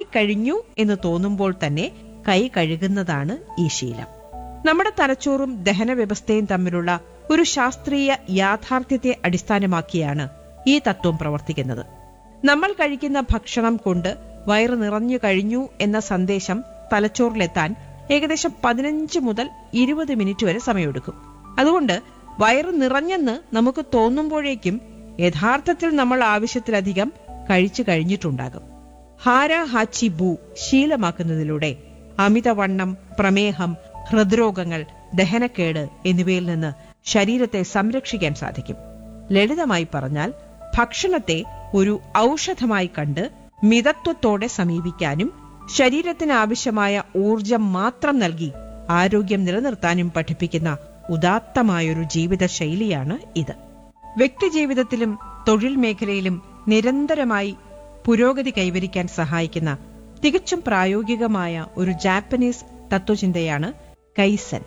കഴിഞ്ഞു എന്ന് തോന്നുമ്പോൾ തന്നെ കൈ കഴുകുന്നതാണ് ഈ ശീലം നമ്മുടെ തലച്ചോറും ദഹന വ്യവസ്ഥയും തമ്മിലുള്ള ഒരു ശാസ്ത്രീയ യാഥാർത്ഥ്യത്തെ അടിസ്ഥാനമാക്കിയാണ് ഈ തത്വം പ്രവർത്തിക്കുന്നത് നമ്മൾ കഴിക്കുന്ന ഭക്ഷണം കൊണ്ട് വയറ് നിറഞ്ഞു കഴിഞ്ഞു എന്ന സന്ദേശം തലച്ചോറിലെത്താൻ ഏകദേശം പതിനഞ്ച് മുതൽ ഇരുപത് മിനിറ്റ് വരെ സമയമെടുക്കും അതുകൊണ്ട് വയറ് നിറഞ്ഞെന്ന് നമുക്ക് തോന്നുമ്പോഴേക്കും യഥാർത്ഥത്തിൽ നമ്മൾ ആവശ്യത്തിലധികം കഴിച്ചു കഴിഞ്ഞിട്ടുണ്ടാകും ഹാര ഹാച്ചി ബു ശീലമാക്കുന്നതിലൂടെ അമിതവണ്ണം പ്രമേഹം ഹൃദ്രോഗങ്ങൾ ദഹനക്കേട് എന്നിവയിൽ നിന്ന് ശരീരത്തെ സംരക്ഷിക്കാൻ സാധിക്കും ലളിതമായി പറഞ്ഞാൽ ഭക്ഷണത്തെ ഒരു ഔഷധമായി കണ്ട് മിതത്വത്തോടെ സമീപിക്കാനും ശരീരത്തിന് ആവശ്യമായ ഊർജം മാത്രം നൽകി ആരോഗ്യം നിലനിർത്താനും പഠിപ്പിക്കുന്ന ഉദാത്തമായൊരു ജീവിത ശൈലിയാണ് ഇത് വ്യക്തിജീവിതത്തിലും തൊഴിൽ മേഖലയിലും നിരന്തരമായി പുരോഗതി കൈവരിക്കാൻ സഹായിക്കുന്ന തികച്ചും പ്രായോഗികമായ ഒരു ജാപ്പനീസ് തത്വചിന്തയാണ് കൈസൻ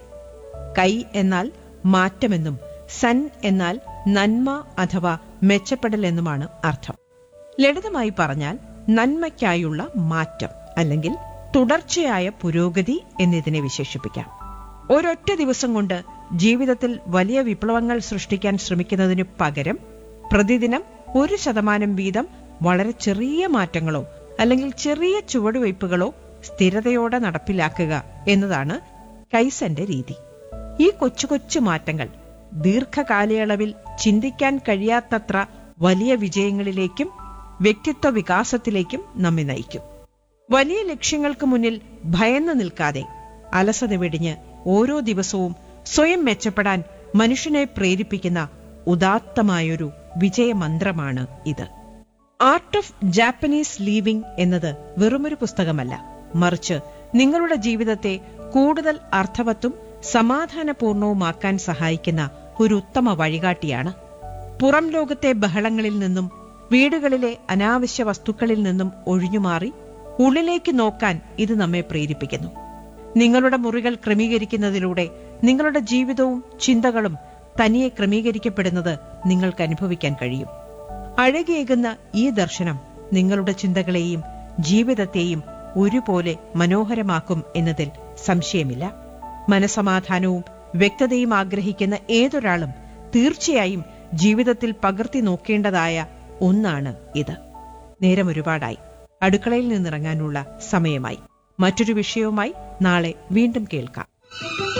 കൈ എന്നാൽ മാറ്റമെന്നും സൻ എന്നാൽ നന്മ അഥവാ മെച്ചപ്പെടൽ എന്നുമാണ് അർത്ഥം ലളിതമായി പറഞ്ഞാൽ നന്മയ്ക്കായുള്ള മാറ്റം അല്ലെങ്കിൽ തുടർച്ചയായ പുരോഗതി എന്നിതിനെ വിശേഷിപ്പിക്കാം ഒരൊറ്റ ദിവസം കൊണ്ട് ജീവിതത്തിൽ വലിയ വിപ്ലവങ്ങൾ സൃഷ്ടിക്കാൻ ശ്രമിക്കുന്നതിനു പകരം പ്രതിദിനം ഒരു ശതമാനം വീതം വളരെ ചെറിയ മാറ്റങ്ങളോ അല്ലെങ്കിൽ ചെറിയ ചുവടുവയ്പ്പുകളോ സ്ഥിരതയോടെ നടപ്പിലാക്കുക എന്നതാണ് കൈസന്റെ രീതി ഈ കൊച്ചു കൊച്ചു മാറ്റങ്ങൾ ദീർഘകാലയളവിൽ ചിന്തിക്കാൻ കഴിയാത്തത്ര വലിയ വിജയങ്ങളിലേക്കും വ്യക്തിത്വ വികാസത്തിലേക്കും നമ്മെ നയിക്കും വലിയ ലക്ഷ്യങ്ങൾക്ക് മുന്നിൽ ഭയന്നു നിൽക്കാതെ അലസത വെടിഞ്ഞ് ഓരോ ദിവസവും സ്വയം മെച്ചപ്പെടാൻ മനുഷ്യനെ പ്രേരിപ്പിക്കുന്ന ഉദാത്തമായൊരു വിജയമന്ത്രമാണ് ഇത് ആർട്ട് ഓഫ് ജാപ്പനീസ് ലീവിംഗ് എന്നത് വെറുമൊരു പുസ്തകമല്ല മറിച്ച് നിങ്ങളുടെ ജീവിതത്തെ കൂടുതൽ അർത്ഥവത്തും സമാധാനപൂർണവുമാക്കാൻ സഹായിക്കുന്ന ഒരു ഉത്തമ വഴികാട്ടിയാണ് പുറം ലോകത്തെ ബഹളങ്ങളിൽ നിന്നും വീടുകളിലെ അനാവശ്യ വസ്തുക്കളിൽ നിന്നും ഒഴിഞ്ഞുമാറി ഉള്ളിലേക്ക് നോക്കാൻ ഇത് നമ്മെ പ്രേരിപ്പിക്കുന്നു നിങ്ങളുടെ മുറികൾ ക്രമീകരിക്കുന്നതിലൂടെ നിങ്ങളുടെ ജീവിതവും ചിന്തകളും തനിയെ ക്രമീകരിക്കപ്പെടുന്നത് നിങ്ങൾക്ക് അനുഭവിക്കാൻ കഴിയും അഴകേകുന്ന ഈ ദർശനം നിങ്ങളുടെ ചിന്തകളെയും ജീവിതത്തെയും ഒരുപോലെ മനോഹരമാക്കും എന്നതിൽ സംശയമില്ല മനസമാധാനവും വ്യക്തതയും ആഗ്രഹിക്കുന്ന ഏതൊരാളും തീർച്ചയായും ജീവിതത്തിൽ പകർത്തി നോക്കേണ്ടതായ ഒന്നാണ് ഇത് നേരം ഒരുപാടായി അടുക്കളയിൽ നിന്നിറങ്ങാനുള്ള സമയമായി മറ്റൊരു വിഷയവുമായി നാളെ വീണ്ടും കേൾക്കാം